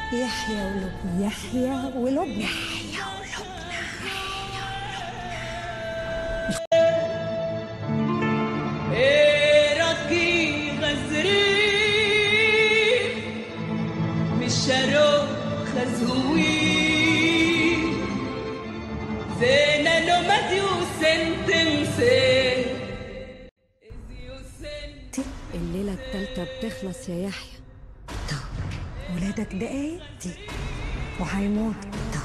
يحيى ولبنى يحيى ولبنى ركي غزري مشارو خزوي زينا لو مديو سنتمسي الليلة التالتة بتخلص يا يحيى طب ولادك دقايق دي وهيموت